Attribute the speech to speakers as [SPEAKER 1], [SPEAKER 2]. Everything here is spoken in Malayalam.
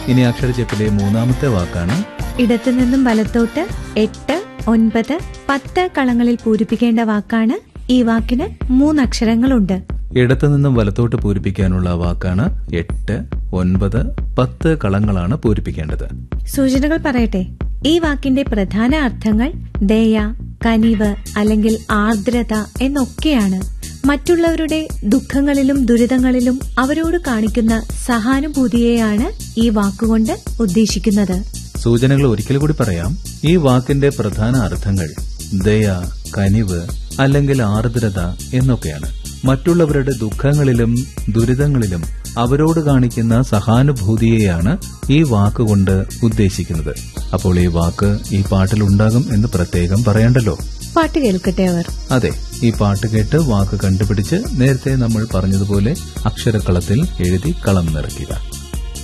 [SPEAKER 1] ഇനി അക്ഷരച്ചെപ്പിലെ മൂന്നാമത്തെ വാക്കാണ്
[SPEAKER 2] ഇടത്തു നിന്നും വലത്തോട്ട് എട്ട് ഒൻപത് പത്ത് കളങ്ങളിൽ പൂരിപ്പിക്കേണ്ട വാക്കാണ് ഈ വാക്കിന് മൂന്നക്ഷരങ്ങളുണ്ട്
[SPEAKER 1] ഇടത്തു നിന്നും വലത്തോട്ട് പൂരിപ്പിക്കാനുള്ള വാക്കാണ് എട്ട് ഒൻപത് പത്ത് കളങ്ങളാണ് പൂരിപ്പിക്കേണ്ടത്
[SPEAKER 2] സൂചനകൾ പറയട്ടെ ഈ വാക്കിന്റെ പ്രധാന അർത്ഥങ്ങൾ ദയ കനിവ് അല്ലെങ്കിൽ ആർദ്രത എന്നൊക്കെയാണ് മറ്റുള്ളവരുടെ ദുഃഖങ്ങളിലും ദുരിതങ്ങളിലും അവരോട് കാണിക്കുന്ന സഹാനുഭൂതിയെയാണ് ഈ വാക്കുകൊണ്ട് ഉദ്ദേശിക്കുന്നത്
[SPEAKER 1] സൂചനകൾ ഒരിക്കൽ കൂടി പറയാം ഈ വാക്കിന്റെ പ്രധാന അർത്ഥങ്ങൾ ദയ കനിവ് അല്ലെങ്കിൽ ആർദ്രത എന്നൊക്കെയാണ് മറ്റുള്ളവരുടെ ദുഃഖങ്ങളിലും ദുരിതങ്ങളിലും അവരോട് കാണിക്കുന്ന സഹാനുഭൂതിയെയാണ് ഈ വാക്കുകൊണ്ട് ഉദ്ദേശിക്കുന്നത് അപ്പോൾ ഈ വാക്ക് ഈ പാട്ടിലുണ്ടാകും എന്ന് പ്രത്യേകം പറയണ്ടല്ലോ
[SPEAKER 2] പാട്ട് കേൾക്കട്ടെ അവർ
[SPEAKER 1] അതെ ഈ പാട്ട് കേട്ട് വാക്ക് കണ്ടുപിടിച്ച് നേരത്തെ നമ്മൾ പറഞ്ഞതുപോലെ അക്ഷരക്കളത്തിൽ എഴുതി കളം നിറയ്ക്കുക